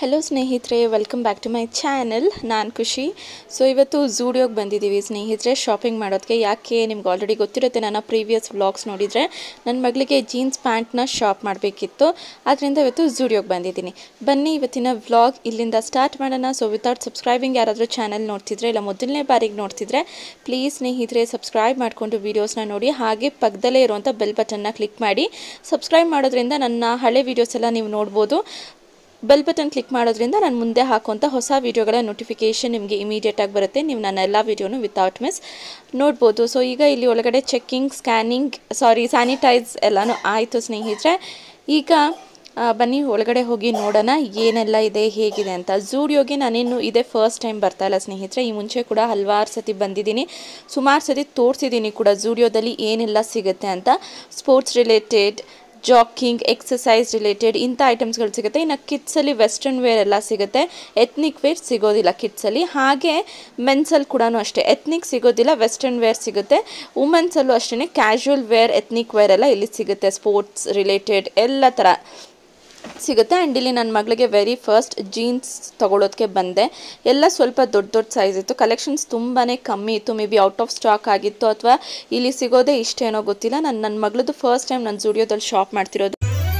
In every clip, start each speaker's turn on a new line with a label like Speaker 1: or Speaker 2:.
Speaker 1: Hello ಸ್ನೇಹಿತರೆ welcome back to my channel ನಾನು ಖುಷಿ ಸೊ ಇವತ್ತು ಝೂಡಿಯೋಗೆ ಬಂದಿದ್ದೀವಿ ಸ್ನೇಹಿತರೆ ಶಾಪಿಂಗ್ ಮಾಡೋದಕ್ಕೆ ಯಾಕೆ ನಿಮ್ಗೆ ಆಲ್ರೆಡಿ ಗೊತ್ತಿರುತ್ತೆ ನನ್ನ ಪ್ರೀವಿಯಸ್ ವ್ಲಾಗ್ಸ್ ನೋಡಿದರೆ ನನ್ನ ಮಗಳಿಗೆ ಜೀನ್ಸ್ ಪ್ಯಾಂಟ್ನ ಶಾಪ್ ಮಾಡಬೇಕಿತ್ತು ಆದ್ದರಿಂದ ಇವತ್ತು ಝೂಡಿಯೋಗೆ ಬಂದಿದ್ದೀನಿ ಬನ್ನಿ ಇವತ್ತಿನ ವ್ಲಾಗ್ ಇಲ್ಲಿಂದ ಸ್ಟಾರ್ಟ್ ಮಾಡೋಣ ಸೊ ವಿತೌಟ್ ಸಬ್ಸ್ಕ್ರೈಬಿಂಗ್ ಯಾರಾದರೂ ಚಾನಲ್ ನೋಡ್ತಿದ್ರೆ ಇಲ್ಲ ಮೊದಲನೇ ಬಾರಿಗೆ ನೋಡ್ತಿದ್ರೆ ಪ್ಲೀಸ್ ಸ್ನೇಹಿತರೆ ಸಬ್ಸ್ಕ್ರೈಬ್ ಮಾಡಿಕೊಂಡು ವೀಡಿಯೋಸ್ನ ನೋಡಿ ಹಾಗೆ ಪಕ್ಕದಲ್ಲೇ ಇರುವಂಥ ಬೆಲ್ ಬಟನ್ನ ಕ್ಲಿಕ್ ಮಾಡಿ ಸಬ್ಸ್ಕ್ರೈಬ್ ಮಾಡೋದ್ರಿಂದ ನನ್ನ ಹಳೆ ವೀಡಿಯೋಸ್ ಎಲ್ಲ ನೀವು ನೋಡ್ಬೋದು ಬೆಲ್ ಬಟನ್ ಕ್ಲಿಕ್ ಮಾಡೋದ್ರಿಂದ ನಾನು ಮುಂದೆ ಹಾಕುವಂಥ ಹೊಸ ವೀಡಿಯೋಗಳ ನೋಟಿಫಿಕೇಷನ್ ನಿಮಗೆ ಇಮಿಡಿಯೇಟಾಗಿ ಬರುತ್ತೆ ನೀವು ನನ್ನ ಎಲ್ಲ ವೀಡಿಯೋನು ವಿತೌಟ್ ಮಿಸ್ ನೋಡ್ಬೋದು ಸೊ ಈಗ ಇಲ್ಲಿ ಒಳಗಡೆ ಚೆಕ್ಕಿಂಗ್ ಸ್ಕ್ಯಾನಿಂಗ್ ಸಾರಿ ಸ್ಯಾನಿಟೈಸ್ ಎಲ್ಲನೂ ಆಯಿತು ಸ್ನೇಹಿತರೆ ಈಗ ಆ, ಬನ್ನಿ ಒಳಗಡೆ ಹೋಗಿ ನೋಡೋಣ ಏನೆಲ್ಲ ಇದೆ ಹೇಗಿದೆ ಅಂತ ಝೂಡಿಯೋಗೆ ನಾನೇನು ಇದೇ ಫಸ್ಟ್ ಟೈಮ್ ಬರ್ತಾ ಇಲ್ಲ ಸ್ನೇಹಿತರೆ ಈ ಮುಂಚೆ ಕೂಡ ಹಲವಾರು ಸತಿ ಬಂದಿದ್ದೀನಿ ಸುಮಾರು ಸತಿ ತೋರಿಸಿದ್ದೀನಿ ಕೂಡ ಝೂಡಿಯೋದಲ್ಲಿ ಏನೆಲ್ಲ ಸಿಗುತ್ತೆ ಅಂತ sports related jogging exercise related ಇಂಥ ಐಟಮ್ಸ್ಗಳು ಸಿಗುತ್ತೆ ಇನ್ನು ಕಿಡ್ಸಲ್ಲಿ ವೆಸ್ಟರ್ನ್ ವೇರ್ ಎಲ್ಲ ಸಿಗುತ್ತೆ ಎತ್ನಿಕ್ ವೇರ್ ಸಿಗೋದಿಲ್ಲ ಕಿಡ್ಸಲ್ಲಿ ಹಾಗೆ ಮೆನ್ಸಲ್ಲಿ ಕೂಡ ಅಷ್ಟೇ ಎತ್ನಿಕ್ ಸಿಗೋದಿಲ್ಲ ವೆಸ್ಟರ್ನ್ ವೇರ್ ಸಿಗುತ್ತೆ ವುಮೆನ್ಸಲ್ಲೂ ಅಷ್ಟೇ ಕ್ಯಾಶುವಲ್ ವೇರ್ ಎತ್ನಿಕ್ ವೇರ್ ಎಲ್ಲ ಇಲ್ಲಿ ಸಿಗುತ್ತೆ ಸ್ಪೋರ್ಟ್ಸ್ ರಿಲೇಟೆಡ್ ಎಲ್ಲ ಥರ ಸಿಗುತ್ತೆ ಆ್ಯಂಡ್ ಇಲ್ಲಿ ನನ್ನ ಮಗಳಿಗೆ ವೆರಿ ಫಸ್ಟ್ ಜೀನ್ಸ್ ತೊಗೊಳೋದಕ್ಕೆ ಬಂದೆ ಎಲ್ಲ ಸ್ವಲ್ಪ ದೊಡ್ಡ ದೊಡ್ಡ ಸೈಜ್ ಇತ್ತು ಕಲೆಕ್ಷನ್ಸ್ ತುಂಬಾ ಕಮ್ಮಿ ಇತ್ತು maybe out of stock ಆಗಿತ್ತು ಅಥವಾ ಇಲ್ಲಿ ಸಿಗೋದೇ ಇಷ್ಟೇನೋ ಗೊತ್ತಿಲ್ಲ ನಾನು ನನ್ನ ಮಗಳದ್ದು ಫಸ್ಟ್ ಟೈಮ್ ನಾನು ಜುಡಿಯೋದಲ್ಲಿ ಶಾಪ್ ಮಾಡ್ತಿರೋದು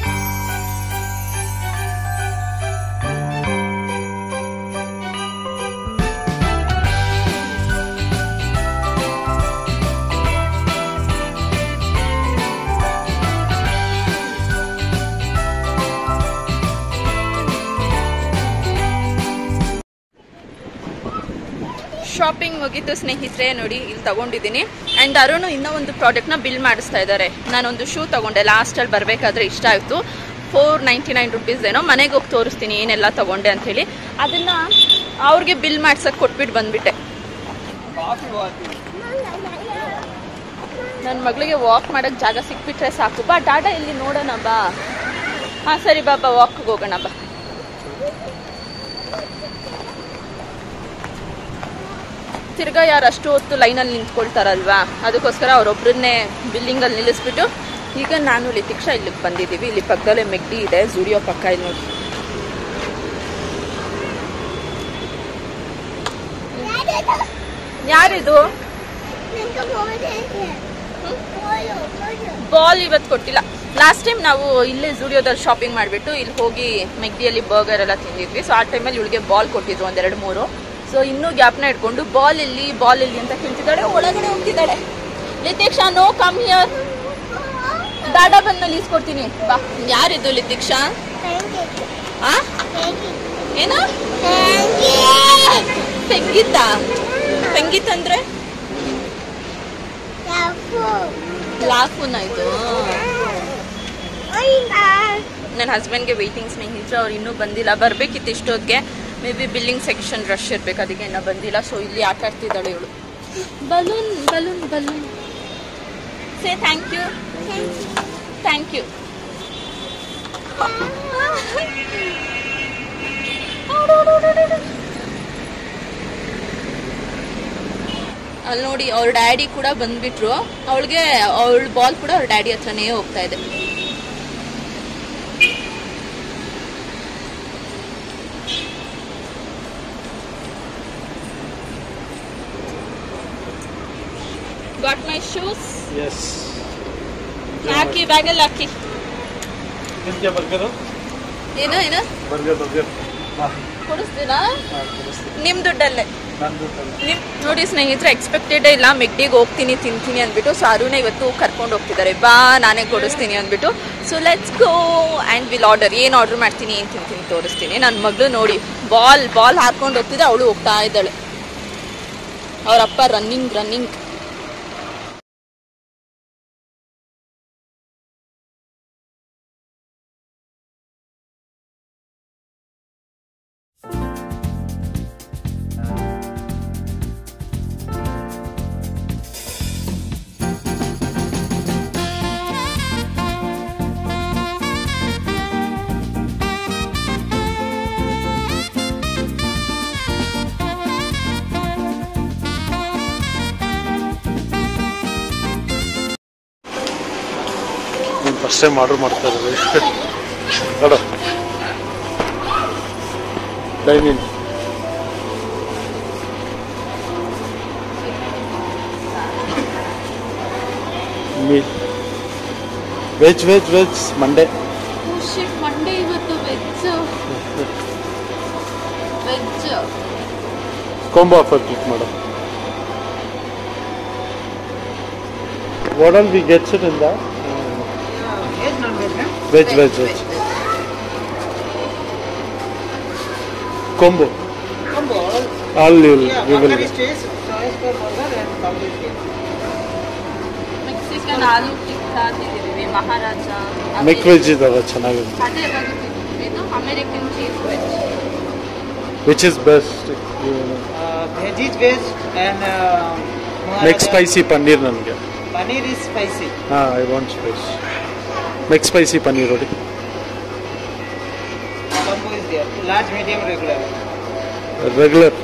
Speaker 1: ಶಾಪಿಂಗ್ ಮುಗೀತು ಸ್ನೇಹಿತರೆ ನೋಡಿ ಇಲ್ಲಿ ತಗೊಂಡಿದ್ದೀನಿ ಆ್ಯಂಡ್ ಅರುಣ್ ಇನ್ನೂ ಒಂದು ಪ್ರಾಡಕ್ಟ್ನ ಬಿಲ್ ಮಾಡಿಸ್ತಾ ಇದ್ದಾರೆ ನಾನೊಂದು ಶೂ ತಗೊಂಡೆ ಲಾಸ್ಟಲ್ಲಿ ಬರಬೇಕಾದ್ರೆ ಇಷ್ಟ ಆಯಿತು ಫೋರ್ ನೈಂಟಿ ನೈನ್ ರುಪೀಸ್ ಏನೋ ಮನೆಗೆ ಹೋಗಿ ತೋರಿಸ್ತೀನಿ ಏನೆಲ್ಲ ತಗೊಂಡೆ ಅಂಥೇಳಿ ಅದನ್ನು ಅವ್ರಿಗೆ ಬಿಲ್ ಮಾಡ್ಸಕ್ಕೆ ಕೊಟ್ಬಿಟ್ಟು ಬಂದ್ಬಿಟ್ಟೆ ನನ್ನ ಮಗಳಿಗೆ ವಾಕ್ ಮಾಡೋಕ್ಕೆ ಜಾಗ ಸಿಕ್ಬಿಟ್ರೆ ಸಾಕು ಬಾ ಟಾಟಾ ಇಲ್ಲಿ ನೋಡೋಣ ಬಾ ಹಾಂ ಸರಿ ಬಾ ಬಾ ವಾಕ್ಗೆ ಹೋಗೋಣ ಬಾ ತಿರ್ಗಾ ಯಾರು ಅಷ್ಟು ಹೊತ್ತು ಲೈನಲ್ಲಿ ನಿಂತ್ಕೊಳ್ತಾರಲ್ವಾ ಅದಕ್ಕೋಸ್ಕರ ಅವರೊಬ್ಬರನ್ನೇ ಬಿಲ್ಲಿಂಗಲ್ಲಿ ನಿಲ್ಲಿಸ್ಬಿಟ್ಟು ಈಗ ನಾನು ಲಿತಿಕ್ಷಾ ಇಲ್ಲಿಗೆ ಬಂದಿದ್ದೀವಿ ಇಲ್ಲಿ ಪಕ್ಕದಲ್ಲೇ ಮೆಗ್ಡಿ ಇದೆ ಜುಡಿಯೋ ಪಕ್ಕ ಇಲ್ಲಿ ನೋಡಿ ಯಾರಿದು ಬಾಲ್ ಇವತ್ತು ಕೊಟ್ಟಿಲ್ಲ ಲಾಸ್ಟ್ ಟೈಮ್ ನಾವು ಇಲ್ಲೇ ಜುಡಿಯೋದಲ್ಲಿ ಶಾಪಿಂಗ್ ಮಾಡಿಬಿಟ್ಟು ಇಲ್ಲಿ ಹೋಗಿ ಮೆಗ್ಡಿಯಲ್ಲಿ ಬರ್ಗರ್ ಎಲ್ಲ ತಿಂದಿದ್ವಿ ಸೊ ಆ ಟೈಮಲ್ಲಿ ಇವಳಿಗೆ ಬಾಲ್ ಕೊಟ್ಟಿದ್ರು ಒಂದೆರಡು ಮೂರು ಸೊ ಇನ್ನೂ ಗ್ಯಾಪ್ನ ಇಟ್ಕೊಂಡು ಬಾಲ್ ಇಲ್ಲಿ ಬಾಲ್ ಇಲ್ಲಿ ಅಂತ ಕೇಳ್ತಿದ್ದಾಳೆ ಒಳಗಡೆ ಹೋಗ್ತಿದ್ದಾಳೆ ಲಿತೀಕ್ಷಾ ನೋ ಕಮ್ ಹಿಯರ್ ದಾಡಾ ಬಂದ್ಮೇಲೆ ಈಸ್ಕೊಡ್ತೀನಿ ಬಾ ಯಾರಿದು ಲಿತೀಕ್ಷಾ ಆ ಏನ ಪೆಂಗಿತ್ತ ಪೆಂಗಿತ್ ಅಂದ್ರೆ ಲಾಫುನ ಇದು ನನ್ನ ಹಸ್ಬೆಂಡ್ಗೆ ವೆಯ್ಟಿಂಗ್ ಸ್ನೇಹಿತರು ಅವ್ರು ಇನ್ನೂ ಬಂದಿಲ್ಲ ಬರಬೇಕಿತ್ತು ಇಷ್ಟೊತ್ತಿಗೆ maybe billing section rush ಇರ್ಬೇಕು ಅದಕ್ಕೆ ಇನ್ನೂ ಬಂದಿಲ್ಲ ಸೊ ಇಲ್ಲಿ ಆಟ ಆಡ್ತಿದ್ದಾಳೆ ಇವಳು balloon balloon balloon say thank you thank you ಅಲ್ಲಿ ನೋಡಿ ಅವ್ರ ಡ್ಯಾಡಿ ಕೂಡ ಬಂದ್ಬಿಟ್ರು ಅವಳಿಗೆ ಅವಳ ಬಾಲ್ ಕೂಡ ಅವ್ರ ಡ್ಯಾಡಿ ಹತ್ರನೇ ಹೋಗ್ತಾ ಇದೆ ಗಾಟ್ ಮೈ ಶೂಸ್
Speaker 2: ಎಸ್
Speaker 1: ಹಾಕಿ ಬ್ಯಾಗಲ್ಲಿ ಹಾಕಿ
Speaker 2: ನಿಮಗೆ ಬರ್ಗರು
Speaker 1: ಏನೋ ಏನೋ
Speaker 2: ಬರ್ಗರ್ ಬರ್ಗರ್ ಹಾಂ
Speaker 1: ಕೊಡಿಸ್ತೀರಾ
Speaker 2: ಹಾಂ ಕೊಡಿಸ್ತೀನಿ
Speaker 1: ನಿಮ್ ದುಡ್ಡಲ್ಲೇ
Speaker 2: ನಾನು ದುಡ್ಡಲ್ಲ
Speaker 1: ನಿಮ್ ನೋಡಿ ಸ್ನೇಹಿತರೆ ಎಕ್ಸ್ಪೆಕ್ಟೆಡ್ ಇಲ್ಲ ಮೆಗ್ಡಿಗೆ ಹೋಗ್ತೀನಿ ತಿಂತೀನಿ ಅಂದ್ಬಿಟ್ಟು ಸೊ ಅರುಣ ಇವತ್ತು ಕರ್ಕೊಂಡು ಹೋಗ್ತಿದ್ದಾರೆ ಬಾ ನಾನೇ ಕೊಡಿಸ್ತೀನಿ ಅಂದ್ಬಿಟ್ಟು so let's go and will order ಏನು ಆರ್ಡರ್ ಮಾಡ್ತೀನಿ ಏನು ತಿಂತೀನಿ ತೋರಿಸ್ತೀನಿ ನನ್ನ ಮಗಳು ನೋಡಿ ಬಾಲ್ ಬಾಲ್ ಹಾಕೊಂಡು ಹೋಗ್ತಿದ್ದೆ ಅವಳು ಹೋಗ್ತಾ ಇದ್ದಾಳೆ ಅವರಪ್ಪ running running
Speaker 2: first time order ಮಾಡ್ತಾ ಇದ್ದೀವಿ ನೋಡು dining meal veg veg veg Monday
Speaker 1: shit Monday ಇವತ್ತು veg veg
Speaker 2: combo offer click ಮಾಡು what all we gets it in the
Speaker 3: Veg, non-veg, huh?
Speaker 2: Veg veg veg combo
Speaker 3: Combo. All,
Speaker 2: all you
Speaker 3: yeah,
Speaker 2: we will
Speaker 3: burger is cheese, choice for burger and combo is cheese.
Speaker 1: Mexican aloo tikka ತಿಂದಿದ್ದೀವಿ Maharaja
Speaker 2: Mac veg ಇದಾವೆ ಚೆನ್ನಾಗಿದೆ
Speaker 1: ಅದೇ ಯಾವಾಗ ತಿಂದಿದ್ವಿ ಇದು American cheese veg
Speaker 2: which is best
Speaker 3: Uh, veg is veg and uh,
Speaker 2: mix spicy paneer ನನಗೆ
Speaker 3: paneer is spicy.
Speaker 2: ಹಾಂ I want spice mix spicy paneer ನೋಡಿ
Speaker 3: Combo is there. Large, medium, regular.
Speaker 2: Regular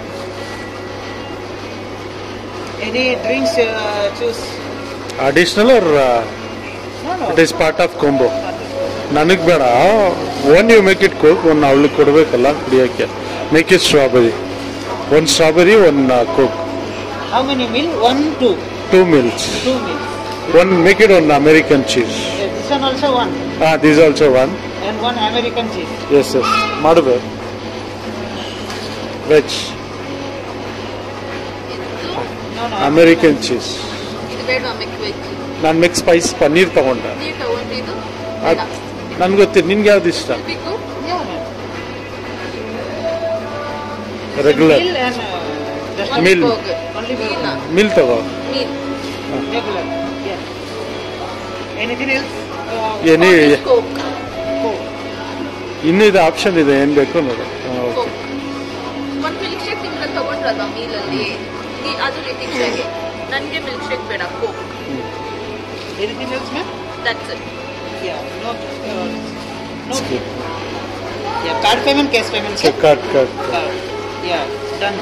Speaker 3: Any drinks uh, choose.
Speaker 2: Additional or
Speaker 3: No, no.
Speaker 2: It is part of combo ನನಗೆ ಬೇಡ one you make it coke one ಅವಳಿಗೆ ಕೊಡಬೇಕಲ್ಲ ಕುಡಿಯೋಕ್ಕೆ make it strawberry one strawberry one Coke
Speaker 3: How many meal? One, two.
Speaker 2: Two meals
Speaker 3: Two meals.
Speaker 2: One make it one American cheese
Speaker 3: Yeah, this one also one.
Speaker 2: ಹಾಂ this also one
Speaker 3: And one American cheese.
Speaker 2: Yes yes ಮಾಡಬೇಕು veg
Speaker 3: No, no.
Speaker 2: American cheese
Speaker 1: ಇದು ಬೇಡ Mac veg
Speaker 2: ನಾನು mix spice paneer ತಗೊಂಡೆ
Speaker 1: ನೀವು ತಗೊಂಡಿದ್ದು
Speaker 2: ಅದು ನನ್ಗೆ ಗೊತ್ತಿಲ್ಲ ನಿನ್ಗೆ ಯಾವ್ದು ಇಷ್ಟ
Speaker 1: ಬೇಕು
Speaker 3: Yeah, no.
Speaker 2: Regular
Speaker 3: Meal and uh, just
Speaker 1: One
Speaker 2: Meal.
Speaker 1: burger.
Speaker 3: Only burger.
Speaker 1: ಮೀನಾ
Speaker 2: ಮಿಲ್ ತಗೋ
Speaker 1: ಮೀನ್
Speaker 3: regular. Yeah. Anything else? Uh,
Speaker 2: ಏನೇ
Speaker 1: ಕೋಕ್
Speaker 3: Coke.
Speaker 2: ಇನ್ನೂ ಇದು ಆಪ್ಷನ್ ಇದೆ ಏನು ಬೇಕು ನೋಡು ಓಕೆ
Speaker 1: ಕೋಕ್ ಒಂದು ಮಿಲ್ಕ್ ಶೇಕ್ ನಿಮ್ಗೆ ತಗೊಂಡ್ರಲ್ವಾ ಮೀಲಲ್ಲಿ ಈ- ಅದು ರಿತಿಕ್ಷಾಗೆ ನನಗೆ ಮಿಲ್ಕ್ ಶೇಕ್ ಬೇಡ Coke
Speaker 3: Anything else, ma'am?
Speaker 1: That's it
Speaker 3: Yeah. No. Uh, no. Yeah. Card payment, cash payment. sir?
Speaker 2: Cut cut
Speaker 3: Card. Yeah. Done.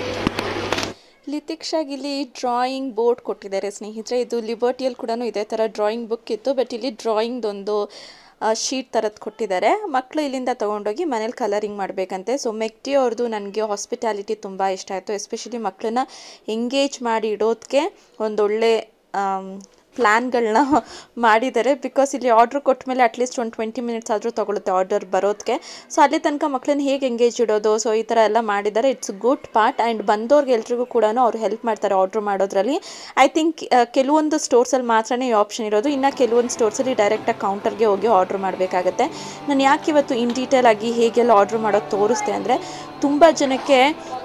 Speaker 1: ಲಿತಿಕ್ಷಾಗ್ ಇಲ್ಲಿ ಡ್ರಾಯಿಂಗ್ ಬೋರ್ಡ್ ಕೊಟ್ಟಿದ್ದಾರೆ ಸ್ನೇಹಿತರೆ ಇದು ಲಿಬರ್ಟಿಯಲ್ಲಿ ಕೂಡ ಇದೇ ಥರ ಡ್ರಾಯಿಂಗ್ ಬುಕ್ ಇತ್ತು ಬಟ್ ಇಲ್ಲಿ ಡ್ರಾಯಿಂಗ್ದೊಂದು ಶೀಟ್ ಥರದ್ದು ಕೊಟ್ಟಿದ್ದಾರೆ ಮಕ್ಕಳು ಇಲ್ಲಿಂದ ತೊಗೊಂಡೋಗಿ ಮನೇಲಿ ಕಲರಿಂಗ್ ಮಾಡಬೇಕಂತೆ ಸೊ ಮೆಕ್ಟಿ ಅವ್ರದ್ದು ನನಗೆ ಹಾಸ್ಪಿಟಾಲಿಟಿ ತುಂಬ ಇಷ್ಟ ಆಯಿತು ಎಸ್ಪೆಷಲಿ ಮಕ್ಕಳನ್ನ ಎಂಗೇಜ್ ಮಾಡಿ ಇಡೋದಕ್ಕೆ ಒಂದೊಳ್ಳೆ ಪ್ಲ್ಯಾನ್ಗಳನ್ನ ಮಾಡಿದ್ದಾರೆ ಬಿಕಾಸ್ ಇಲ್ಲಿ ಆರ್ಡ್ರ್ ಕೊಟ್ಟ ಮೇಲೆ ಅಟ್ಲೀಸ್ಟ್ ಒಂದು ಟ್ವೆಂಟಿ ಮಿನಿಟ್ಸ್ ಆದರೂ ತೊಗೊಳುತ್ತೆ ಆರ್ಡರ್ ಬರೋದಕ್ಕೆ ಸೊ ಅಲ್ಲಿ ತನಕ ಮಕ್ಕಳನ್ನ ಹೇಗೆ ಎಂಗೇಜ್ ಇಡೋದು ಸೊ ಈ ಥರ ಎಲ್ಲ ಮಾಡಿದ್ದಾರೆ ಇಟ್ಸ್ ಗುಡ್ ಪಾರ್ಟ್ ಆ್ಯಂಡ್ ಬಂದವ್ರಿಗೆ ಎಲ್ರಿಗೂ ಕೂಡ ಅವ್ರು ಹೆಲ್ಪ್ ಮಾಡ್ತಾರೆ ಆರ್ಡ್ರ್ ಮಾಡೋದ್ರಲ್ಲಿ ಐ ಥಿಂಕ್ ಕೆಲವೊಂದು ಸ್ಟೋರ್ಸಲ್ಲಿ ಮಾತ್ರನೇ ಈ ಆಪ್ಷನ್ ಇರೋದು ಇನ್ನು ಕೆಲವೊಂದು ಸ್ಟೋರ್ಸಲ್ಲಿ ಡೈರೆಕ್ಟಾಗಿ ಕೌಂಟರ್ಗೆ ಹೋಗಿ ಆರ್ಡ್ರ್ ಮಾಡಬೇಕಾಗತ್ತೆ ನಾನು ಯಾಕೆ ಇವತ್ತು ಇನ್ ಡೀಟೇಲ್ ಆಗಿ ಹೇಗೆಲ್ಲ ಆರ್ಡ್ರ್ ಮಾಡೋದು ತೋರಿಸ್ದೆ ಅಂದರೆ ತುಂಬ ಜನಕ್ಕೆ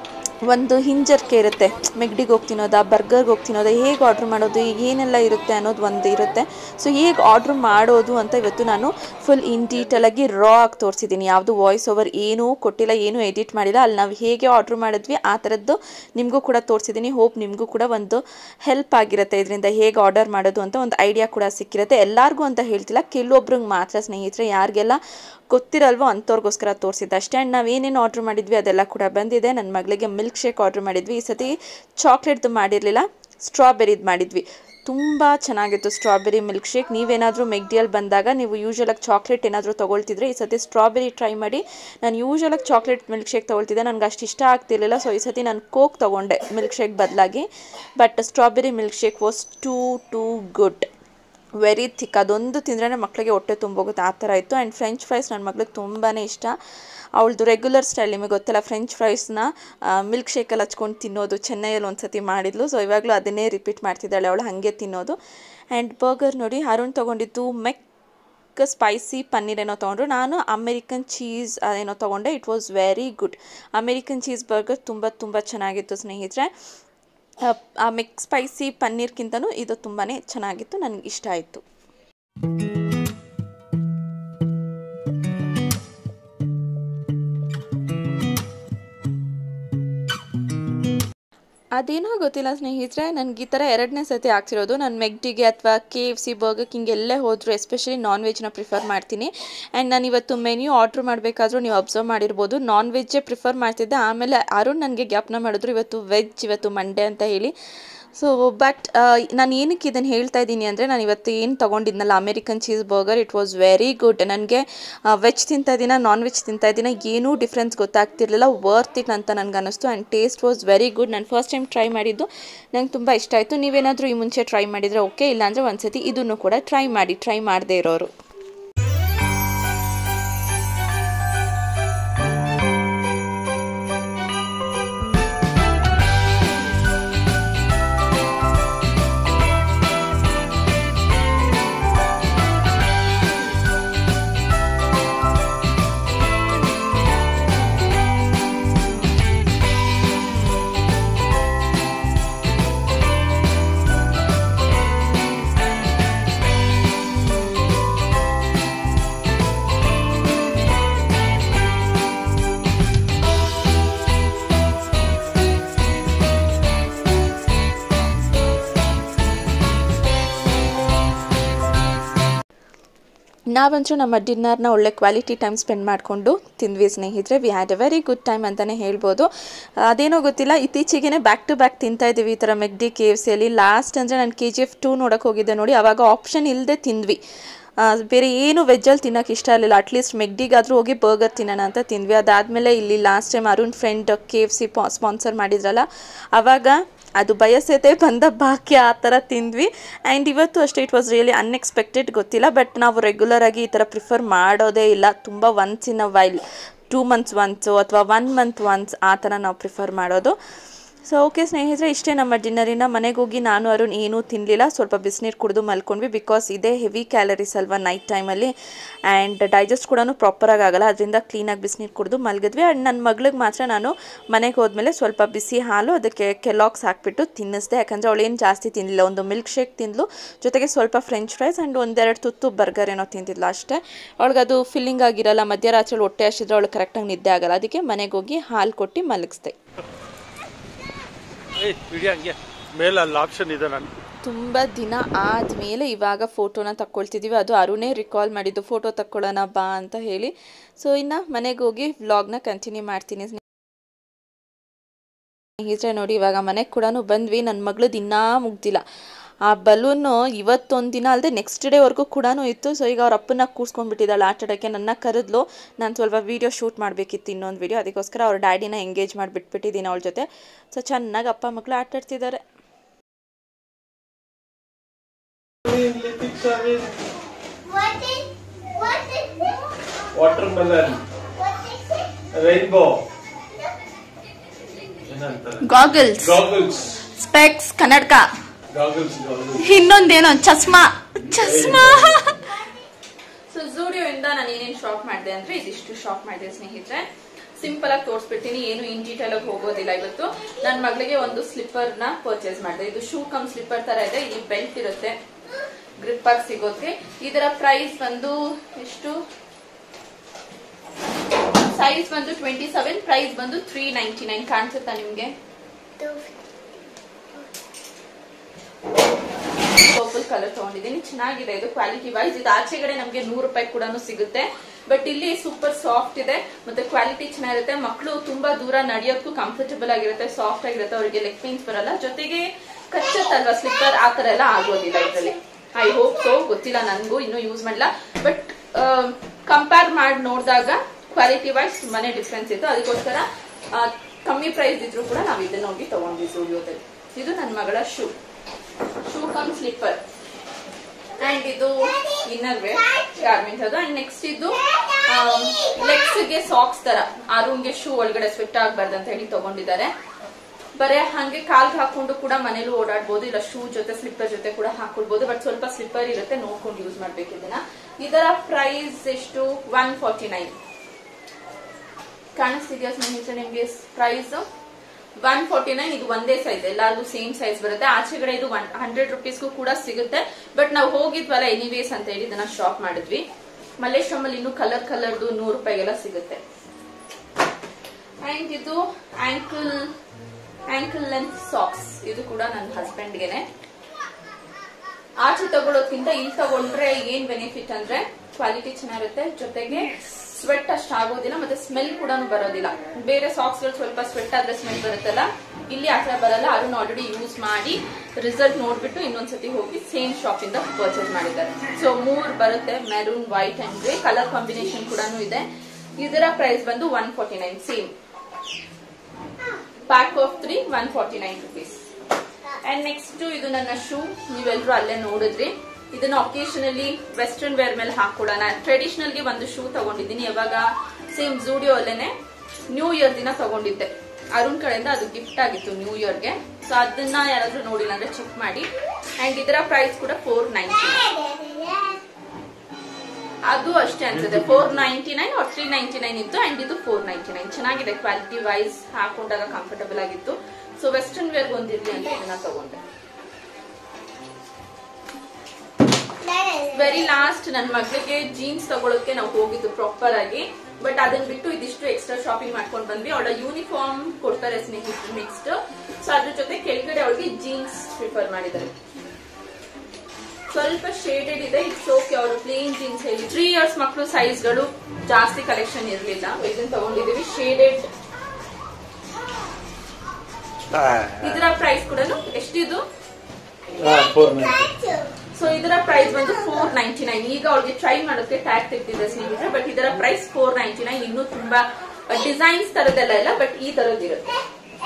Speaker 1: ಒಂದು ಹಿಂಜರಿಕೆ ಇರುತ್ತೆ ಮೆಗ್ಡಿಗೆ ಹೋಗಿ ತಿನ್ನೋದಾ ಬರ್ಗರ್ಗೆ ಹೋಗಿ ತಿನ್ನೋದಾ ಹೇಗೆ ಆರ್ಡ್ರ್ ಮಾಡೋದು ಏನೆಲ್ಲ ಇರುತ್ತೆ ಅನ್ನೋದು ಒಂದು ಇರುತ್ತೆ ಸೊ ಹೇಗೆ ಆರ್ಡ್ರ್ ಮಾಡೋದು ಅಂತ ಇವತ್ತು ನಾನು ಫುಲ್ ಇನ್ ಡೀಟೇಲಾಗಿ ರಾ ಆಗಿ ತೋರಿಸಿದ್ದೀನಿ ಯಾವುದು ವಾಯ್ಸ್ ಓವರ್ ಏನೂ ಕೊಟ್ಟಿಲ್ಲ ಏನೂ ಎಡಿಟ್ ಮಾಡಿಲ್ಲ ಅಲ್ಲಿ ನಾವು ಹೇಗೆ ಆರ್ಡ್ರ್ ಮಾಡಿದ್ವಿ ಆ ಥರದ್ದು ನಿಮಗೂ ಕೂಡ ತೋರಿಸಿದ್ದೀನಿ ಹೋಪ್ ನಿಮಗೂ ಕೂಡ ಒಂದು ಹೆಲ್ಪ್ ಆಗಿರುತ್ತೆ ಇದರಿಂದ ಹೇಗೆ ಆರ್ಡರ್ ಮಾಡೋದು ಅಂತ ಒಂದು ಐಡಿಯಾ ಕೂಡ ಸಿಕ್ಕಿರುತ್ತೆ ಎಲ್ಲರಿಗೂ ಅಂತ ಹೇಳ್ತಿಲ್ಲ ಕೆಲವೊಬ್ರಿಗೆ ಮಾತ್ರ ಸ್ನೇಹಿತರೆ ಯಾರಿಗೆಲ್ಲ ಗೊತ್ತಿರಲ್ವೋ ಅಂಥವ್ರಿಗೋಸ್ಕರ ತೋರಿಸಿದ್ದು ಅಷ್ಟೇ ಆ್ಯಂಡ್ ನಾವು ಏನೇನು ಆರ್ಡ್ರ್ ಮಾಡಿದ್ವಿ ಅದೆಲ್ಲ ಕೂಡ ಬಂದಿದೆ ನನ್ನ ಮಗಳಿಗೆ ಮಿಲ್ಕ್ ಶೇಕ್ ಆರ್ಡ್ರ್ ಮಾಡಿದ್ವಿ ಈ ಸತಿ ಚಾಕ್ಲೇಟ್ದು ಮಾಡಿರಲಿಲ್ಲ ಸ್ಟ್ರಾಬೆರಿದು ಮಾಡಿದ್ವಿ ತುಂಬ ಚೆನ್ನಾಗಿತ್ತು ಸ್ಟ್ರಾಬೆರಿ ಮಿಲ್ಕ್ ಶೇಕ್ ನೀವೇನಾದರೂ ಮೆಗ್ಡಿಯಲ್ಲಿ ಬಂದಾಗ ನೀವು ಯೂಶ್ವಲಾಗಿ ಚಾಕ್ಲೇಟ್ ಏನಾದರೂ ತೊಗೊಳ್ತಿದ್ರೆ ಈ ಸತಿ ಸ್ಟ್ರಾಬೆರಿ ಟ್ರೈ ಮಾಡಿ ನಾನು ಯೂಶ್ವಲಾಗಿ ಚಾಕ್ಲೇಟ್ ಮಿಲ್ಕ್ ಶೇಕ್ ತೊಗೊಳ್ತಿದ್ದೆ ನನಗೆ ಅಷ್ಟು ಇಷ್ಟ ಆಗ್ತಿರ್ಲಿಲ್ಲ ಸೊ ಈ ಸತಿ ನಾನು ಕೋಕ್ ತೊಗೊಂಡೆ ಮಿಲ್ಕ್ ಶೇಕ್ ಬದಲಾಗಿ but strawberry milkshake was too too good very thick ಅದೊಂದು ತಿಂದ್ರೇ ಮಕ್ಕಳಿಗೆ ಹೊಟ್ಟೆ ತುಂಬೋಗುತ್ತೆ ಆ ಥರ ಇತ್ತು ಆ್ಯಂಡ್ ಫ್ರೆಂಚ್ ಫ್ರೈಸ್ ನನ್ನ ಮಗಳಿಗೆ ತುಂಬಾ ಇಷ್ಟ ಅವಳದು ರೆಗ್ಯುಲರ್ ಸ್ಟೈಲ್ ನಿಮಗೆ ಗೊತ್ತಲ್ಲ ಫ್ರೆಂಚ್ ಫ್ರೈಸ್ನ ಮಿಲ್ಕ್ ಶೇಕಲ್ಲಿ ಹಚ್ಕೊಂಡು ತಿನ್ನೋದು ಚೆನ್ನೈಯಲ್ಲಿ ಒಂದು ಸತಿ ಮಾಡಿದ್ಲು ಸೊ ಇವಾಗಲೂ ಅದನ್ನೇ ರಿಪೀಟ್ ಮಾಡ್ತಿದ್ದಾಳೆ ಅವಳು ಹಾಗೆ ತಿನ್ನೋದು ಆ್ಯಂಡ್ ಬರ್ಗರ್ ನೋಡಿ ಅರುಣ್ ತೊಗೊಂಡಿದ್ದು ಮೆಕ್ ಸ್ಪೈಸಿ ಪನ್ನೀರ್ ಏನೋ ತೊಗೊಂಡ್ರು ನಾನು ಅಮೆರಿಕನ್ ಚೀಸ್ ಏನೋ ತೊಗೊಂಡೆ it was very good American cheese burger ತುಂಬ ತುಂಬ ಚೆನ್ನಾಗಿತ್ತು ಸ್ನೇಹಿತರೆ ಆ ಮೆಕ್ ಸ್ಪೈಸಿ ಪನ್ನೀರ್ಗಿಂತನೂ ಇದು ತುಂಬಾ ಚೆನ್ನಾಗಿತ್ತು ನನಗೆ ಇಷ್ಟ ಆಯಿತು ಅದೇನೋ ಗೊತ್ತಿಲ್ಲ ಸ್ನೇಹಿತರೆ ನನಗೆ ಈ ಥರ ಎರಡನೇ ಸತಿ ಆಗ್ತಿರೋದು ನಾನು ಮೆಗ್ಡಿಗೆ ಅಥವಾ K F C Burger King ಎಲ್ಲೇ ಹೋದರೂ ಎಸ್ಪೆಷಲಿ ನಾನ್ ವೆಜ್ನ ಪ್ರಿಫರ್ ಮಾಡ್ತೀನಿ ಆ್ಯಂಡ್ ನಾನು ಇವತ್ತು ಮೆನ್ಯೂ ಆರ್ಡ್ರ್ ಮಾಡಬೇಕಾದ್ರೂ ನೀವು ಅಬ್ಸರ್ವ್ ಮಾಡಿರ್ಬೋದು ನಾನ್ ವೆಜ್ಜೇ ಪ್ರಿಫರ್ ಮಾಡ್ತಿದ್ದೆ ಆಮೇಲೆ ಅರುಣ್ ನನಗೆ ಜ್ಞಾಪನ ಮಾಡಿದ್ರು ಇವತ್ತು ವೆಜ್ ಇವತ್ತು ಮಂಡೇ ಅಂತ ಹೇಳಿ ಸೊ ಬಟ್ ನಾನು ಏನಕ್ಕೆ ಇದನ್ನು ಹೇಳ್ತಾ ಇದ್ದೀನಿ ಅಂದರೆ ನಾನು ಇವತ್ತು ಏನು ತೊಗೊಂಡಿದ್ನಲ್ಲ American cheese burger it was very good ನನಗೆ ವೆಜ್ ತಿಂತಾ ಇದ್ದೀನ ನಾನ್ ವೆಜ್ ತಿಂತಾ ಇದ್ದೀನ ಏನೂ ಡಿಫ್ರೆನ್ಸ್ ಗೊತ್ತಾಗ್ತಿರ್ಲಿಲ್ಲ ವರ್ತ್ ಇಟ್ ಅಂತ ನನಗೆ ಅನ್ನಿಸ್ತು and taste was very good ನಾನು ಫಸ್ಟ್ ಟೈಮ್ ಟ್ರೈ ಮಾಡಿದ್ದು ನಂಗೆ ತುಂಬ ಇಷ್ಟ ಆಯಿತು ನೀವೇನಾದರೂ ಈ ಮುಂಚೆ ಟ್ರೈ ಮಾಡಿದರೆ ಓಕೆ ಇಲ್ಲಾಂದರೆ ಒಂದ್ಸತಿ ಇದನ್ನು ಕೂಡ ಟ್ರೈ ಮಾಡಿ ಟ್ರೈ ಮಾಡದೇ ಇರೋರು ನಾವಂತೂ ನಮ್ಮ ಡಿನ್ನರ್ನ ಒಳ್ಳೆ ಕ್ವಾಲಿಟಿ ಟೈಮ್ ಸ್ಪೆಂಡ್ ಮಾಡಿಕೊಂಡು ತಿಂದ್ವಿ ಸ್ನೇಹಿತರೆ we had a very good time ಅಂತಲೇ ಹೇಳ್ಬೋದು ಅದೇನೋ ಗೊತ್ತಿಲ್ಲ ಇತ್ತೀಚೆಗೆ ಬ್ಯಾಕ್ ಟು ಬ್ಯಾಕ್ ತಿಂತಾ ಇದ್ದೀವಿ ಈ ಥರ ಮೆಗ್ಡಿ ಕೆ ಎಫ್ ಸಿಯಲ್ಲಿ ಲಾಸ್ಟ್ ಅಂದರೆ ನಾನು ಕೆ ಜಿ ಎಫ್ ಟೂ ನೋಡೋಕೆ ಹೋಗಿದ್ದೆ ನೋಡಿ ಆವಾಗ ಆಪ್ಷನ್ ಇಲ್ಲದೆ ತಿಂದ್ವಿ ಆ, ಬೇರೆ ಏನು ವೆಜ್ಜಲ್ಲಿ ತಿನ್ನೋಕೆ ಇಷ್ಟ ಇರಲಿಲ್ಲ ಅಟ್ಲೀಸ್ಟ್ ಮೆಗ್ಡಿಗಾದರೂ ಹೋಗಿ ಬರ್ಗರ್ ತಿನ್ನೋಣ ಅಂತ ತಿಂದ್ವಿ ಅದಾದಮೇಲೆ ಇಲ್ಲಿ last time Arun friend K F C sponsor ಮಾಡಿದ್ರಲ್ಲ ಆವಾಗ ಅದು ಬಯಸತೆ ಬಂದ ಭಾಗ್ಯ ಆ ಥರ ತಿಂದ್ವಿ ಆ್ಯಂಡ್ ಇವತ್ತು ಅಷ್ಟೇ ಇಟ್ ವಾಸ್ ರಿಯಲಿ ಅನ್ಎಕ್ಸ್ಪೆಕ್ಟೆಡ್ ಗೊತ್ತಿಲ್ಲ ಬಟ್ ನಾವು ರೆಗ್ಯುಲರ್ ಆಗಿ ಈ ಥರ ಪ್ರಿಫರ್ ಮಾಡೋದೇ ಇಲ್ಲ ತುಂಬ once in a while two months once ಅಥವಾ ಒನ್ ಮಂತ್ ಒನ್ಸ್ ಆ ಥರ ನಾವು ಪ್ರಿಫರ್ ಮಾಡೋದು ಸೊ ಓಕೆ ಸ್ನೇಹಿತರೆ ಇಷ್ಟೇ ನಮ್ಮ ಡಿನ್ನರಿನ ಮನೆಗೆ ಹೋಗಿ ನಾನು ಅರುಣ್ ಏನೂ ತಿನ್ನಲಿಲ್ಲ ಸ್ವಲ್ಪ ಬಿಸಿನೀರು ಕುಡಿದು ಮಲ್ಕೊಂಡ್ವಿ ಬಿಕಾಸ್ ಇದೇ ಹೆವಿ ಕ್ಯಾಲರೀಸ್ ಅಲ್ವಾ ನೈಟ್ ಟೈಮಲ್ಲಿ ಆ್ಯಂಡ್ ಡೈಜೆಸ್ಟ್ ಕೂಡ ಪ್ರಾಪರಾಗಿ ಆಗಲ್ಲ ಅದರಿಂದ ಕ್ಲೀನಾಗಿ ಬಿಸಿನೀರು ಕುಡಿದು ಮಲಗಿದ್ವಿ ಆ್ಯಂಡ್ ನನ್ನ ಮಗಳಿಗೆ ಮಾತ್ರ ನಾನು ಮನೆಗೆ ಹೋದ್ಮೇಲೆ ಸ್ವಲ್ಪ ಬಿಸಿ ಹಾಲು ಅದಕ್ಕೆ ಕೆಲಾಕ್ಸ್ ಹಾಕ್ಬಿಟ್ಟು ತಿನ್ನಿಸ್ದೆ ಯಾಕಂದರೆ ಅವಳು ಏನು ಜಾಸ್ತಿ ತಿನ್ನಲಿಲ್ಲ ಒಂದು ಮಿಲ್ಕ್ ಶೇಕ್ ತಿಂದ್ಲು ಜೊತೆಗೆ ಸ್ವಲ್ಪ ಫ್ರೆಂಚ್ ಫ್ರೈಸ್ ಆ್ಯಂಡ್ ಒಂದೆರಡು ತುತ್ತು ಬರ್ಗರ್ ಏನೋ ತಿಂತಿದ್ಲು ಅಷ್ಟೇ ಅವಳಿಗೆ ಅದು ಫಿಲ್ಲಿಂಗ್ ಆಗಿರಲ್ಲ ಮಧ್ಯರಾತ್ರಿ ಹೊಟ್ಟೆ ಹಸಿದ್ರೆ ಅವಳು ಕರೆಕ್ಟಾಗಿ ನಿದ್ದೆ ಆಗಲ್ಲ ಅದಕ್ಕೆ ಮನೆಗೆ ಹೋಗಿ ಹಾಲು ಕೊಟ್ಟು ಮಲಗಿಸ್ದೆ
Speaker 2: ಏಯ್ ಇಡಿ ಹಂಗೆ ಮೇಲೆ ಅಲ್ಲಿ ಆಪ್ಷನ್ ಇದೆ ನಾನು
Speaker 1: ತುಂಬ ದಿನ ಆದಮೇಲೆ ಇವಾಗ ಫೋಟೋನ ತಕ್ಕೊಳ್ತಿದ್ದೀವಿ ಅದು ಅರುಣೇ ರಿಕಾಲ್ ಮಾಡಿದ್ದು ಫೋಟೋ ತಕ್ಕೊಳ್ಳೋಣ ಬಾ ಅಂತ ಹೇಳಿ ಸೊ ಇನ್ನು ಮನೆಗೆ ಹೋಗಿ ವ್ಲಾಗ್ನ ಕಂಟಿನ್ಯೂ ಮಾಡ್ತೀನಿ ಸ್ನೇಹಿತರೆ ನೋಡಿ ಇವಾಗ ಮನೆಗೆ ಕೂಡ ಬಂದ್ವಿ ನನ್ನ ಮಗಳು ದಿನಾ ಮುಗ್ದಿಲ್ಲ ಆ ಬಲೂನು ಇವತ್ತೊಂದು ದಿನ ಅಲ್ಲದೆ ನೆಕ್ಸ್ಟ್ ಡೇವರೆಗೂ ಕೂಡ ಇತ್ತು ಸೊ ಈಗ ಅವ್ರ ಅಪ್ಪನ ಕೂರ್ಸ್ಕೊಂಡ್ಬಿಟ್ಟಿದ್ದಾಳೆ ಆಟ ಆಡೋಕ್ಕೆ ನನ್ನ ಕರೆದ್ಲು ನಾನು ಸ್ವಲ್ಪ ವೀಡಿಯೋ ಶೂಟ್ ಮಾಡಬೇಕಿತ್ತು ಇನ್ನೊಂದು ವೀಡಿಯೋ ಅದಕ್ಕೋಸ್ಕರ ಅವ್ರ ಡ್ಯಾಡಿನ ಎಂಗೇಜ್ ಮಾಡಿಬಿಟ್ಬಿಟ್ಟಿದ್ದೀನಿ ಅವಳ ಜೊತೆ ಸೊ ಚೆನ್ನಾಗಿ ಅಪ್ಪ ಮಕ್ಕಳು ಆಟ ಆಡ್ತಿದ್ದಾರೆ
Speaker 4: What is what is this?
Speaker 2: Watermelon
Speaker 4: What is it?
Speaker 2: Rainbow ಏನಂತಾರೆ
Speaker 1: ಗಾಗಲ್ಸ್
Speaker 2: ಗಾಗಲ್ಸ್
Speaker 1: ಸ್ಪೆಕ್ಸ್ ಕನ್ನಡಕ
Speaker 2: ಗಾಗಲ್ಸ್ ಗಾಗಲ್ಸ್
Speaker 1: ಇನ್ನೊಂದೇನೋ ಚಸ್ಮಾ ಚಸ್ಮಾ ಸೊ ಜೂಡಿಯೋ ಇಂದ ನಾನು ಏನೇನು ಶಾಪ್ ಮಾಡಿದೆ ಅಂದ್ರೆ ಇದಿಷ್ಟು ಶಾಪ್ ಮಾಡಿದೆ ಸ್ನೇಹಿತರೆ ಸಿಂಪಲ್ ಆಗಿ ತೋರಿಸ್ಬಿಡ್ತೀನಿ ಏನು ಇನ್ ಡೀಟೇಲ್ ಆಗಿ ಹೋಗೋದಿಲ್ಲ ಇವತ್ತು ನನ್ನ ಮಗಳಿಗೆ ಒಂದು ಸ್ಲಿಪ್ಪರ್ ನ ಪರ್ಚೇಸ್ ಮಾಡಿದೆ ಇದು ಶೂ ಕಮ್ ಸ್ಲಿಪ್ಪರ್ ತರ ಇದೆ ಇಲ್ಲಿ ಬೆಲ್ಟ್ ಇರುತ್ತೆ ಗ್ರಿಪ್ ಆಗಿ ಸಿಗೋಕೆ ಇದರ ಪ್ರೈಸ್ ಬಂದು ಎಷ್ಟು ಸೈಜ್ ಬಂದು ಟ್ವೆಂಟಿ ಸೆವೆನ್ ಪ್ರೈಸ್ ಬಂದು ತ್ರೀ ನೈಂಟಿ ನೈನ್ ಕಾಣಿಸುತ್ತಾ ನಿಮ್ಗೆ ಪರ್ಪಲ್ ಕಲರ್ ತಗೊಂಡಿದ್ದೀನಿ ಚೆನ್ನಾಗಿದೆ ಇದು ಕ್ವಾಲಿಟಿ ವೈಸ್ ಇದು ಆಚೆಗಡೆ ನಮಗೆ ನೂರು ರೂಪಾಯಿ ಕೂಡ ಸಿಗುತ್ತೆ ಬಟ್ ಇಲ್ಲಿ ಸೂಪರ್ ಸಾಫ್ಟ್ ಇದೆ ಮತ್ತೆ ಕ್ವಾಲಿಟಿ ಚೆನ್ನಾಗಿರುತ್ತೆ ಮಕ್ಕಳು ತುಂಬಾ ದೂರ ನಡೆಯೋಕ್ಕೂ ಕಂಫರ್ಟಬಲ್ ಆಗಿರುತ್ತೆ ಸಾಫ್ಟ್ ಆಗಿರುತ್ತೆ ಅವರಿಗೆ ಲೆಗ್ ಪೇನ್ಸ್ ಬರಲ್ಲ ಜೊತೆಗೆ ಕಚ್ಚತ್ತಲ್ವಾ ಸ್ಲಿಪ್ಪರ್ ಆ ತರ ಎಲ್ಲ ಆಗೋದಿಲ್ಲ ಇದರಲ್ಲಿ ಐ ಹೋಪ್ ಸೊ ಗೊತ್ತಿಲ್ಲ ನನಗೂ ಇನ್ನೂ ಯೂಸ್ ಮಾಡಿಲ್ಲ ಬಟ್ ಕಂಪೇರ್ ಮಾಡಿ ನೋಡಿದಾಗ ಕ್ವಾಲಿಟಿ ವೈಸ್ ತುಂಬಾನೇ ಡಿಫ್ರೆನ್ಸ್ ಇತ್ತು ಅದಕ್ಕೋಸ್ಕರ ಆ, ಕಮ್ಮಿ ಪ್ರೈಸ್ ಇದ್ರೂ ಕೂಡ ನಾವು ಇದನ್ನ ಹೋಗಿ ತಗೊಂಡ್ವಿ ಸ್ಟುಡಿಯೋದಲ್ಲಿ ಇದು ನನ್ನ ಮಗಳ shoe shoe cum slipper and ಇದು ಇನ್ನರ್ ವೇರ್ ಗಾರ್ಮೆಂಟ್ ಅದು ಅಂಡ್ ನೆಕ್ಸ್ಟ್ ಇದು ಲೆಗ್ಸ್ ಗೆ ಸಾಕ್ಸ್ ತರ ಆರೂನ್ಗೆ ಶೂ ಒಳಗಡೆ ಸ್ವೆಟ್ ಆಗ್ಬಾರ್ದು ಅಂತ ಹೇಳಿ ತಗೊಂಡಿದ್ದಾರೆ ಬರೇ ಹಂಗೆ ಕಾಲ್ಗೆ ಹಾಕೊಂಡು ಕೂಡ ಮನೇಲಿ ಓಡಾಡ್ಬೋದು ಇಲ್ಲ ಶೂ ಜೊತೆ ಸ್ಲಿಪ್ಪರ್ ಜೊತೆ ಕೂಡ ಹಾಕೊಳ್ಬಹುದು ಬಟ್ ಸ್ವಲ್ಪ ಸ್ಲಿಪ್ಪರ್ ಇರುತ್ತೆ ನೋಡ್ಕೊಂಡು ಯೂಸ್ ಮಾಡ್ಬೇಕು ಇದನ್ನ ಇದರ ಪ್ರೈಸ್ ಎಷ್ಟು ಒನ್ ಫಾರ್ಟಿ ನೈನ್ ಕಾಣಿಸ್ತಿದ್ಯಾ ಸ್ನೇಹಿತರೆ ನಿಮ್ಗೆ ಪ್ರೈಸ್ ಒನ್ ಫಾರ್ಟಿ ನೈನ್ ಇದು ಒಂದೇ ಸೈಜ್ ಎಲ್ಲಾರ್ಗು ಸೇಮ್ ಸೈಜ್ ಬರುತ್ತೆ ಆಚೆಗಡೆ ಇದು ಒನ್ ಹಂಡ್ರೆಡ್ ರುಪೀಸ್ಗೂ ಕೂಡ ಸಿಗುತ್ತೆ ಬಟ್ ನಾವು ಹೋಗಿದ್ವಲ್ಲ ಎನಿವೇಸ್ ಅಂತ ಹೇಳಿ ಇದನ್ನ ಶಾಪ್ ಮಾಡಿದ್ವಿ ಮಲ್ಲೇಶ್ವರಂ ಅಲ್ಲಿ ಇನ್ನು ಕಲರ್ ಕಲರ್ದು ನೂರು ರೂಪಾಯಿಗೆಲ್ಲ ಸಿಗುತ್ತೆ ಅಂಡ್ ಇದು ಆಂಕಲ್ ಆಂಕಲ್ ಲೆಂತ್ ಸಾಕ್ಸ್ ಇದು ಕೂಡ ನನ್ನ ಹಸ್ಬೆಂಡ್ಗೆನೆ ಆಚೆ ತಗೊಳ್ಳೋದ್ಕಿಂತ ಇಲ್ಲಿ ತಗೊಂಡ್ರೆ ಏನ್ ಬೆನಿಫಿಟ್ ಅಂದ್ರೆ ಕ್ವಾಲಿಟಿ ಚೆನ್ನಾಗಿರುತ್ತೆ ಜೊತೆಗೆ ಸ್ವೆಟ್ ಅಷ್ಟು ಆಗೋದಿಲ್ಲ ಮತ್ತೆ ಸ್ಮೆಲ್ ಕೂಡ ಬರೋದಿಲ್ಲ ಬೇರೆ ಸಾಕ್ಸ್ ಗಳು ಸ್ವಲ್ಪ ಸ್ವೆಟ್ ಆದ್ರೆ ಸ್ಮೆಲ್ ಬರುತ್ತಲ್ಲ ಇಲ್ಲಿ ಆ ಥರ ಬರಲ್ಲ ಅರುಣ್ ಆಲ್ರೆಡಿ ಯೂಸ್ ಮಾಡಿ ರಿಸಲ್ಟ್ ನೋಡ್ಬಿಟ್ಟು ಇನ್ನೊಂದ್ಸತಿ ಹೋಗಿ ಸೇಮ್ ಶಾಪ್ ಇಂದ ಪರ್ಚೇಸ್ ಮಾಡಿದ್ದಾರೆ ಸೊ ಮೂರ್ ಬರುತ್ತೆ maroon white and grey colour combination ಕೂಡ ಇದೆ ಇದರ ಪ್ರೈಸ್ ಬಂದು one forty nine same pack of three one forty nine rupees and next ಇದು ನನ್ನ ಶೂ ನೀವೆಲ್ಲರೂ ಅಲ್ಲೇ ನೋಡಿದ್ರಿ ಇದನ್ನ ಒಕೇಶನಲಿ ವೆಸ್ಟರ್ನ್ ವೇರ್ ಮೇಲೆ ಹಾಕೊಳ್ಳೋಣ ಟ್ರೆಡಿಷನಲ್ ಗೆ ಒಂದು ಶೂ ತಗೊಂಡಿದ್ದೀನಿ ಯಾವಾಗ ಸೇಮ್ ಜೂಡಿಯೋ ಅಲ್ಲೇನೆ ನ್ಯೂ ಇಯರ್ ದಿನ ತಗೊಂಡಿದ್ದೆ ಅರುಣ್ ಕಡೆಯಿಂದ ಅದು ಗಿಫ್ಟ್ ಆಗಿತ್ತು ನ್ಯೂ ಇಯರ್ಗೆ ಸೊ ಅದನ್ನ ಯಾರಾದ್ರೂ ನೋಡಿಲ್ಲ ಅಂದ್ರೆ ಚೆಕ್ ಮಾಡಿ ಅಂಡ್ ಇದರ ಪ್ರೈಸ್ ಕೂಡ ಫೋರ್ ನೈಂಟಿ ಅದು ಅಷ್ಟೇ ಅನ್ಸುತ್ತೆ four ninety nine or three ninety nine ಇತ್ತು ಅಂಡ್ ಇದು ಫೋರ್ ನೈಂಟಿ ನೈನ್ ಚೆನ್ನಾಗಿದೆ ಕ್ವಾಲಿಟಿ ವೈಸ್ ಹಾಕೊಂಡಾಗ ಕಂಫರ್ಟಬಲ್ ಆಗಿತ್ತು ಸೊ ವೆಸ್ಟರ್ನ್ ವೇರ್ ಒಂದಿರ್ಲಿ ಅಂತ ಇದನ್ನ ತಗೊಂಡೆ ವೆರಿ ಲಾಸ್ಟ್ ನನ್ನ ಮಗಳಿಗೆ ಜೀನ್ಸ್ ತಗೊಳಕ್ಕೆ ನಾವು ಹೋಗಿದ್ದು ಪ್ರಾಪರ್ ಆಗಿ ಬಟ್ ಅದನ್ನ ಬಿಟ್ಟು ಇದಿಷ್ಟು ಎಕ್ಸ್ಟ್ರಾ ಶಾಪಿಂಗ್ ಮಾಡ್ಕೊಂಡು ಬಂದ್ವಿ ಅವಳ ಯೂನಿಫಾರ್ಮ್ ಕೊಡ್ತಾರೆ ಸ್ನೇಹಿತರು ನೆಕ್ಸ್ಟ್ ಸೊ ಅದ್ರ ಜೊತೆ ಕೆಳಗಡೆ ಅವಳಿಗೆ ಜೀನ್ಸ್ ಪ್ರಿಫರ್ ಮಾಡಿದ್ದಾರೆ ಸ್ವಲ್ಪ ಶೇಡೆಡ್ ಇದೆ ಇಟ್ಸ್ ಓಕೆ ಅವರು ಪ್ಲೇನ್ ಜೀನ್ಸ್ ಹೇಳಿ ತ್ರೀ ಇಯರ್ಸ್ ಮಕ್ಕಳು ಸೈಜ್ಗಳು ಜಾಸ್ತಿ ಕಲೆಕ್ಷನ್ ಇರಲಿಲ್ಲ ಇದನ್ನ ತಗೊಂಡಿದೀವಿ ಶೇಡೆಡ್ ಇದರ ಪ್ರೈಸ್ ಕೂಡ ಎಷ್ಟಿದು
Speaker 2: ಫೋರ್
Speaker 1: ಸೊ ಇದರ ಪ್ರೈಸ್ ಬಂದು ಫೋರ್ ನೈಂಟಿ ನೈನ್ ಈಗ ಅವ್ರಿಗೆ ಟ್ರೈ ಮಾಡೋಕೆ ಟ್ಯಾಗ್ ತೆಗ್ದಿದೆ ಸ್ನೇಹಿತರೆ ಬಟ್ ಇದರ ಪ್ರೈಸ್ ಫೋರ್ ನೈಂಟಿ ನೈನ್ ಇನ್ನೂ ತುಂಬಾ ಡಿಸೈನ್ಸ್ ತರದೆಲ್ಲ ಇಲ್ಲ ಬಟ್ ಈ ತರದಿರುತ್ತೆ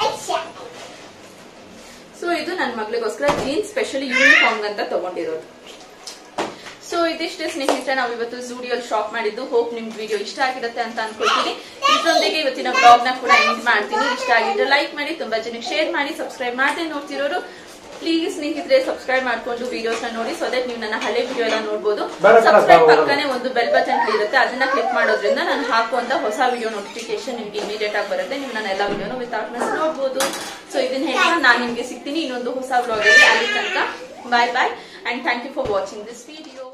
Speaker 1: ಸೊ ಇದು ನನ್ನ ಮಗಳಿಗೋಸ್ಕರ ಜೀನ್ಸ್ ಸ್ಪೆಷಲಿ ಯೂನಿಫಾರ್ಮ್ ಅಂತ ತಗೊಂಡಿರೋದು ಸೊ ಇದಿಷ್ಟೇ ಸ್ನೇಹಿತರೆ ನಾವು ಇವತ್ತು ಜೂಡಿಯೋಲ್ ಶಾಪ್ ಮಾಡಿದ್ದು ಹೋಪ್ ನಿಮ್ಗೆ ವಿಡಿಯೋ ಇಷ್ಟ ಆಗಿರುತ್ತೆ ಅಂತ ಅನ್ಕೊಳ್ತೀನಿ ಇದರೊಂದಿಗೆ ಇವತ್ತಿನ ಬ್ಲಾಗ್ ನ ಕೂಡ ಎಂಡ್ ಮಾಡ್ತೀನಿ ಇಷ್ಟ ಆಗಿದ್ರೆ ಲೈಕ್ ಮಾಡಿ ತುಂಬಾ ಜನಕ್ಕೆ ಶೇರ್ ಮಾಡಿ ಸಬ್ಸ್ಕ್ರೈಬ್ ಮಾಡದೆ ನೋಡ್ತಿರೋರು ಪ್ಲೀಸ್ ಸ್ನೇಹಿತರೆ ಸಬ್ಸ್ಕ್ರೈಬ್ ಮಾಡ್ಕೊಂಡು ವಿಡಿಯೋಸ್ ನ ನೋಡಿ ಸೊ ದಟ್ ನೀವು ನನ್ನ ಹಳೆ ವಿಡಿಯೋ ಎಲ್ಲ ನೋಡಬಹುದು
Speaker 2: ಬೇಡ, ಬೇಡ,
Speaker 1: ಸಬ್ಸ್ಕ್ರೈಬ್
Speaker 2: ಬೇಡ.
Speaker 1: ಪಕ್ಕನೆ ಒಂದು ಬೆಲ್ ಬಟನ್ ಇರುತ್ತೆ ಅದನ್ನ ಕ್ಲಿಕ್ ಮಾಡೋದ್ರಿಂದ ನಾನು ಹಾಕುವಂತ ಹೊಸ ವಿಡಿಯೋ ನೋಟಿಫಿಕೇಶನ್ ನಿಮ್ಗೆ ಇಮಿಡಿಯೇಟ್ ಆಗಿ ಬರುತ್ತೆ ನೀವು ನನ್ನ ಎಲ್ಲ ವಿಡಿಯೋನು ವಿತೌಟ್ ಮಿಸ್ ನೋಡಬಹುದು ಸೊ ಇದನ್ನ ಹೇಳ್ತಾ ನಾನು ನಿಮ್ಗೆ ಸಿಗ್ತೀನಿ ಇನ್ನೊಂದು ಹೊಸ ಬ್ಲಾಗ್ ಅಲ್ಲಿ ಅಲ್ಲಿ ತನಕ bye bye and thank you for watching this video